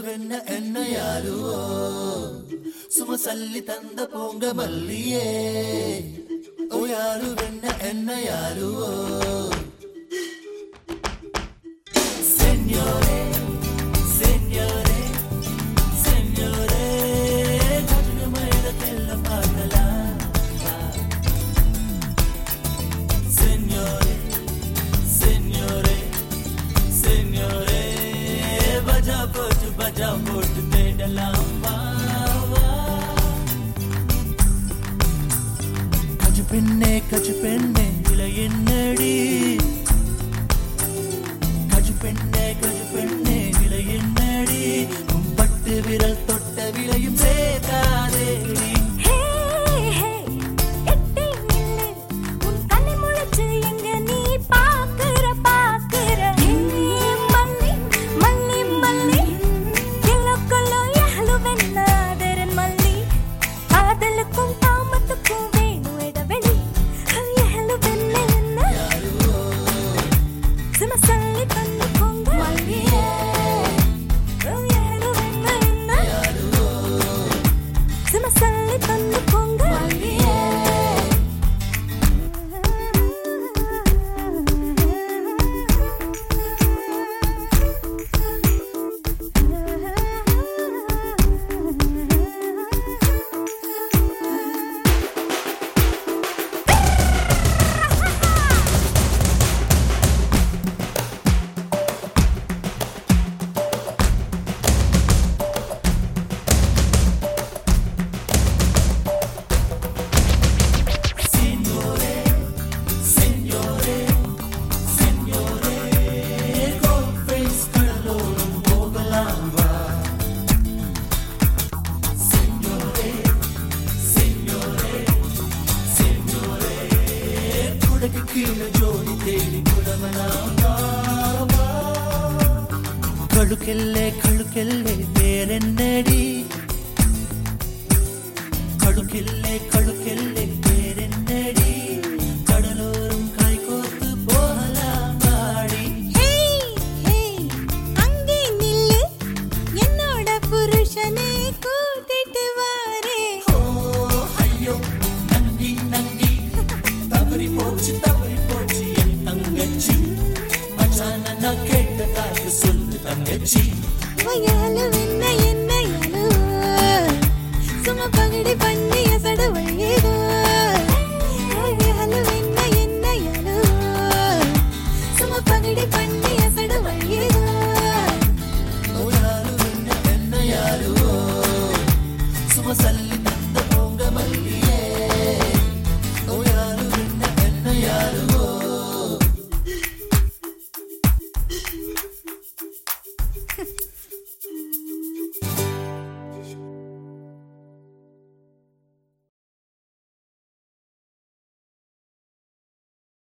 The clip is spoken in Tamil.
என்ன என்ன யாருவோ சும சல்லி தந்த போங்க மல்லியே ஓ யாரு என்ன என்ன யாருவோ Signore, signore, signore, கண்ணு மயிலக்கெல்ல பாடலாம் Signore, signore, signore, பஜா போட்டு பஜா போட்டு தேடலாம் வா, வா. கஜு பெண்ணே கஜு பெண்ணே விலை என்னடி கஜு பெண்ணே கஜு பெண்ணே விலை என்னடி உன் பட்டு விரல் தொட்ட விலையும் சேர்க்காதேடி ஹே ஹே எட்டி நில்லு உன் கண்ணை முழிச்சு எங்க நீ பாக்குற பாக்குற ஹே மல்லி மல்லி மல்லி கிலோக்குள்ள எஹலு வெண்ணாதரன் மல்லி காதலுக்கும் தாமத்துக்கும் வேணும் இடைவெளி எஹலு வெண்ண என்ன சும்மா சொல்லி பண்ணு போங்க மல்லியே எஹலு வெண்ண என்ன சும்மா சொல்லி பண்ணு போங்க மல்லியே Signore, signore, signore, conference கடலோரம் போகலாம் வா. Signore, signore, signore, குடகு கீழே ஜோடி தேடி குடவலாம் வா, வா. கழுக்கெல்லே கழுக்கெல்லே வேறென்னடி கழுக்கில்லே கழு